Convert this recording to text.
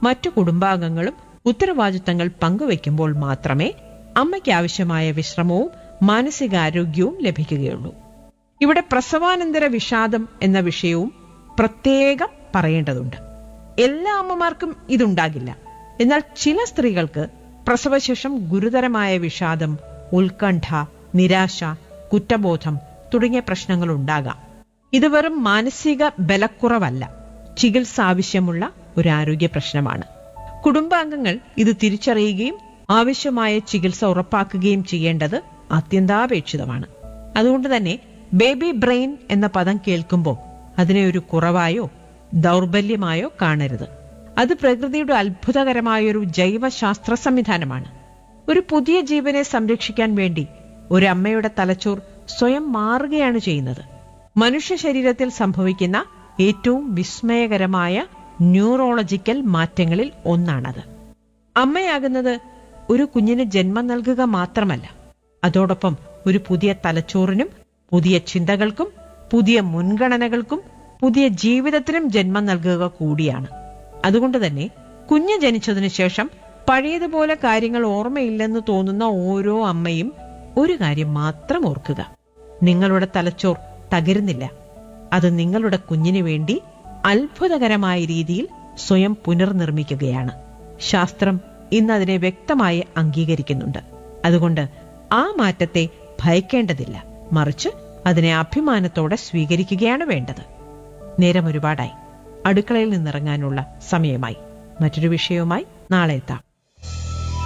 മറ്റു കുടുംബാംഗങ്ങളും ഉത്തരവാദിത്തങ്ങൾ പങ്കുവെക്കുമ്പോൾ മാത്രമേ അമ്മയ്ക്ക് ആവശ്യമായ വിശ്രമവും മാനസികാരോഗ്യവും ലഭിക്കുകയുള്ളൂ ഇവിടെ പ്രസവാനന്തര വിഷാദം എന്ന വിഷയവും പ്രത്യേകം പറയേണ്ടതുണ്ട് എല്ലാ അമ്മമാർക്കും ഇതുണ്ടാകില്ല എന്നാൽ ചില സ്ത്രീകൾക്ക് പ്രസവശേഷം ഗുരുതരമായ വിഷാദം ഉത്കണ്ഠ നിരാശ കുറ്റബോധം തുടങ്ങിയ പ്രശ്നങ്ങൾ ഉണ്ടാകാം ഇത് വെറും മാനസിക ബലക്കുറവല്ല ചികിത്സ ആവശ്യമുള്ള ഒരു ആരോഗ്യ പ്രശ്നമാണ് കുടുംബാംഗങ്ങൾ ഇത് തിരിച്ചറിയുകയും ആവശ്യമായ ചികിത്സ ഉറപ്പാക്കുകയും ചെയ്യേണ്ടത് അത്യന്താപേക്ഷിതമാണ് അതുകൊണ്ട് തന്നെ ബേബി ബ്രെയിൻ എന്ന പദം കേൾക്കുമ്പോൾ അതിനെ ഒരു കുറവായോ ദൗർബല്യമായോ കാണരുത് അത് പ്രകൃതിയുടെ അത്ഭുതകരമായൊരു ജൈവശാസ്ത്ര സംവിധാനമാണ് ഒരു പുതിയ ജീവനെ സംരക്ഷിക്കാൻ വേണ്ടി ഒരു അമ്മയുടെ തലച്ചോർ സ്വയം മാറുകയാണ് ചെയ്യുന്നത് മനുഷ്യ ശരീരത്തിൽ സംഭവിക്കുന്ന ഏറ്റവും വിസ്മയകരമായ ന്യൂറോളജിക്കൽ മാറ്റങ്ങളിൽ ഒന്നാണത് അമ്മയാകുന്നത് ഒരു കുഞ്ഞിന് ജന്മം നൽകുക മാത്രമല്ല അതോടൊപ്പം ഒരു പുതിയ തലച്ചോറിനും പുതിയ ചിന്തകൾക്കും പുതിയ മുൻഗണനകൾക്കും പുതിയ ജീവിതത്തിനും ജന്മം നൽകുക കൂടിയാണ് അതുകൊണ്ട് തന്നെ കുഞ്ഞ് ജനിച്ചതിനു ശേഷം പഴയതുപോലെ കാര്യങ്ങൾ ഓർമ്മയില്ലെന്ന് തോന്നുന്ന ഓരോ അമ്മയും ഒരു കാര്യം മാത്രം ഓർക്കുക നിങ്ങളുടെ തലച്ചോർ തകരുന്നില്ല അത് നിങ്ങളുടെ കുഞ്ഞിനു വേണ്ടി അത്ഭുതകരമായ രീതിയിൽ സ്വയം പുനർനിർമ്മിക്കുകയാണ് ശാസ്ത്രം ഇന്ന് അതിനെ വ്യക്തമായി അംഗീകരിക്കുന്നുണ്ട് അതുകൊണ്ട് ആ മാറ്റത്തെ ഭയക്കേണ്ടതില്ല മറിച്ച് അതിനെ അഭിമാനത്തോടെ സ്വീകരിക്കുകയാണ് വേണ്ടത് നേരം ഒരുപാടായി അടുക്കളയിൽ നിന്നിറങ്ങാനുള്ള സമയമായി മറ്റൊരു വിഷയവുമായി നാളെ എത്താം